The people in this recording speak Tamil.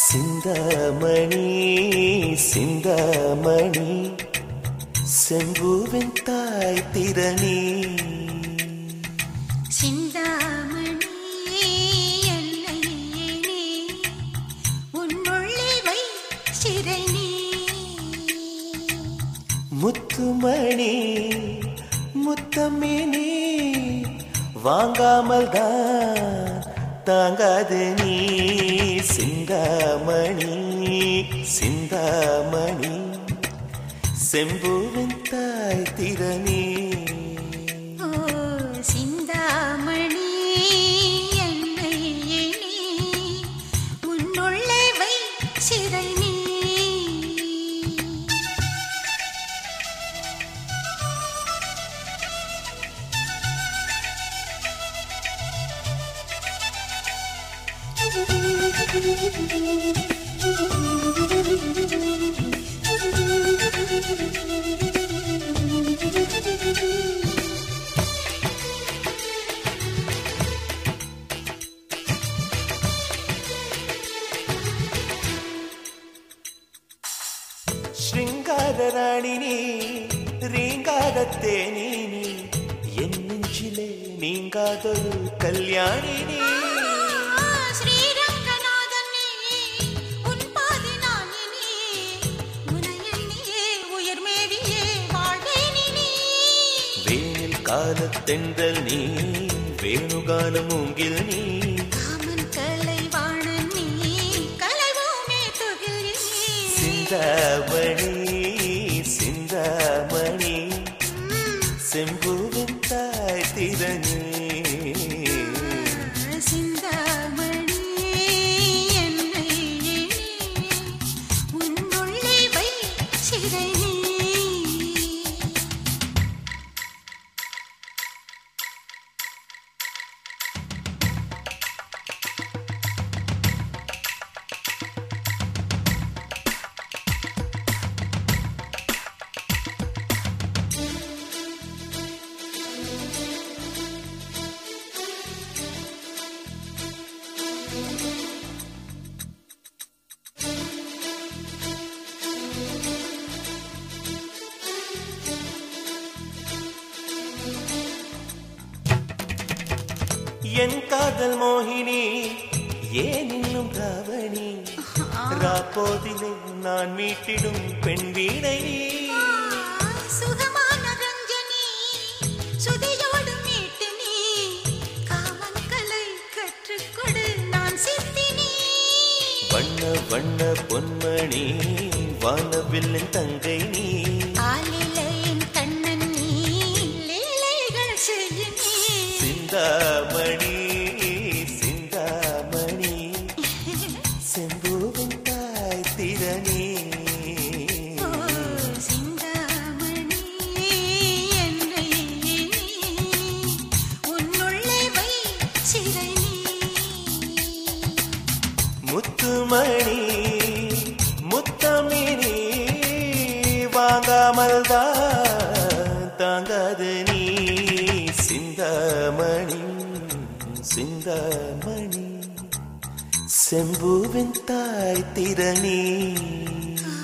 சிந்தாமணி சிந்தாமணி செம்பூவின் தாய் திறனி சிந்தாமணி என்னை நீ உன்னுள்ளே வை சிறை நீ முத்துமணி முத்தமினி வாங்காமல் தான் தாங்காது நீ சிந்தாமணி சிந்தாமணி செம்பூவின் தாய் திறனி ஓ சிந்தாமணி என்னை நீ உன்னுள்ளே வை சிறை நீ ശൃംഗാര റാണി നീ റീങ്കാരത്തേനി നീ എൻ നെഞ്ചിലെ നീങ്കാതൊരു കല്യാണി നീ ஸ்ரீரங்கநாதன் நீ உன் பாதி நான் இனி உனை எண்ணியே உயிர் மேவியே வாழ்வேன் இனி വേനിൽ കാലത്തെണ്ടൽ നീ വേണുഗാനം മൂങ്കിൽ നീ காமன் கலைவாணன் நீ கலைவோமே துகில் நீ സിന്ദാമണി സിന്ദാമണി செம்பூவின் தாய் திறனி சிந்தாமணி என்னை எண்ணி உன்னுள்ளே வை சிறை நீ என் காதல் மோகினி ஏன் இன்னும் ராவணி ராப்போதிலே நான் மீட்டிடும் பெண் வீணை நீ. சுகமான ரஞ்சனி சுதியோடு மீட்டு நீ காமன் கலை கற்றுக்கொடு நான் சித்தினி வண்ண வண்ண பொன்மணி வானவில்லின் தங்கை நீ ஆலிலையின் கண்ணன் நீ லீலைகள் செய்ய நீ சிந்தாமணி சிந்தாமணி செம்பூவின் தாய் திறனி ஓ சிந்தாமணி என்னை எண்ணி உன்னுள்ளே வை சிறை நீ முத்துமணி முத்தமினி வாங்காமல் தான் தாங்காது நீ சிந்தாமணி சிந்தாமணி செம்பூவின் தாய் திறனி